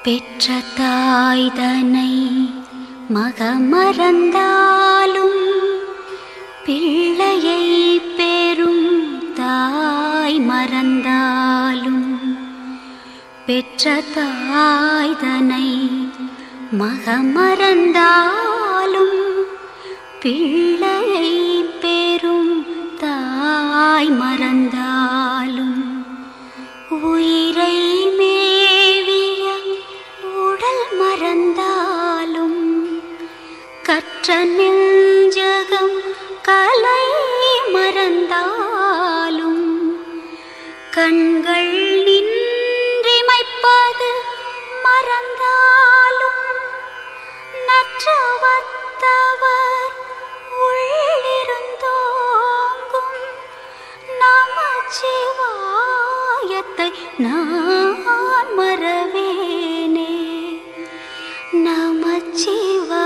பெற்ற தாய்தனை மகமறந்தாலும் பிள்ளையை பெறும் தாய் மறந்தாலும் பெற்ற தாய்தனை மகமறந்தாலும் பிள்ளையை பெறும் தாய் மறந்தாலும் உயிரை மேவிய உடல் மறந்தாலும் கற்ற நெஞ்சகம் கலை மறந்தாலும் கண்கள் நின்றிமைப்பது மறந்தாலும் நற்றவத்தவர் உள்ளிருந்தோங்கும் நமச்சிவாயத்தை நான் மறவேனே நமச்சிவாயத்தை